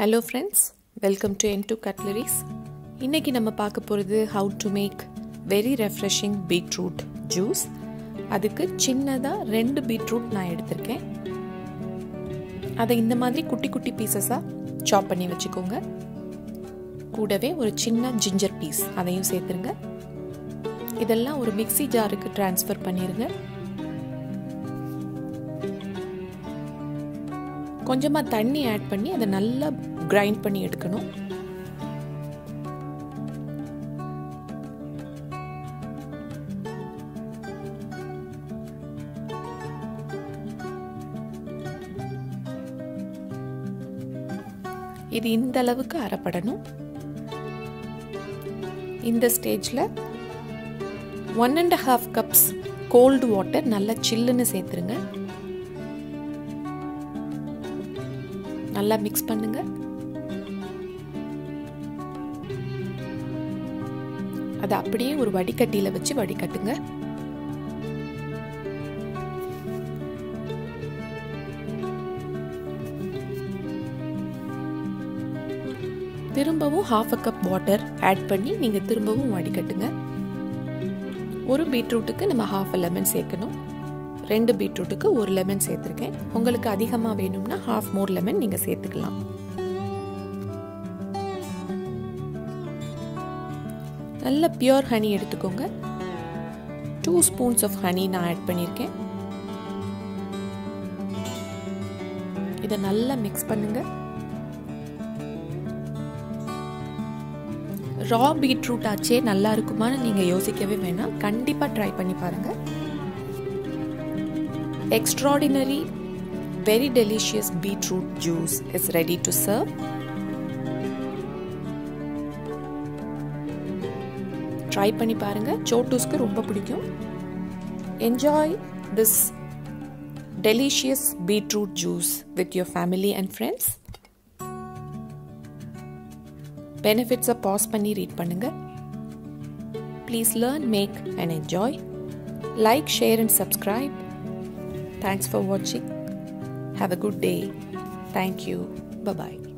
Hello friends welcome to என் two cutleries இன்றைக்கி நம்ம பார்க்க போகிறது how to make very refreshing beetroot juice அதுக்கு சின்னதாக ரெண்டு பீட்ரூட் நான் எடுத்திருக்கேன் அதை இந்த மாதிரி குட்டி குட்டி பீசஸாக சாப் பண்ணி வச்சுக்கோங்க கூடவே ஒரு சின்ன ஜிஞ்சர் பீஸ் அதையும் சேர்த்துருங்க இதெல்லாம் ஒரு மிக்சி ஜாருக்கு ட்ரான்ஸ்ஃபர் பண்ணிடுங்க கொஞ்சமாக தண்ணி ஆட் பண்ணி அதை நல்லா கிரைண்ட் பண்ணி எடுக்கணும் இது இந்த அளவுக்கு அரைப்படணும் இந்த ஸ்டேஜில் one and half cups cold water நல்லா சில்லுன்னு சேர்த்துருங்க நல்லா மிக்ஸ் பண்ணுங்க அதை அப்படியே ஒரு வடிகட்டியில் வச்சு வடிகட்டுங்க திரும்பவும் half a cup water add பண்ணி நீங்கள் திரும்பவும் வடிகட்டுங்க ஒரு பீட்ரூட்டுக்கு நம்ம ஹாஃப் அ லெமன் சேர்க்கணும் ரெண்டு பீட்ரூட்டுக்கு ஒரு லெமன் சேர்த்துருக்கேன் உங்களுக்கு அதிகமாக வேணும்னா ஹாஃப் மோர் லெமன் நீங்கள் சேர்த்துக்கலாம் நல்ல பியோர் ஹனி எடுத்துக்கோங்க டூ ஸ்பூன்ஸ் ஆஃப் ஹனி நான் ஆட் பண்ணியிருக்கேன் இதை நல்லா மிக்ஸ் பண்ணுங்க ரா பீட்ரூட் ஆச்சே நல்லா இருக்குமான்னு நீங்கள் யோசிக்கவே வேணாம் கண்டிப்பாக ட்ரை பண்ணி பாருங்கள் extraordinary, very delicious beetroot juice is ready to serve. Try பண்ணி பாருங்க சோட்டூஸ்க்கு ரொம்ப பிடிக்கும் enjoy this delicious beetroot juice with your family and friends பெனிஃபிட்ஸை பாஸ் பண்ணி ரீட் பண்ணுங்க please learn make and enjoy like share and subscribe Thanks for watching. Have a good day. Thank you. Bye bye.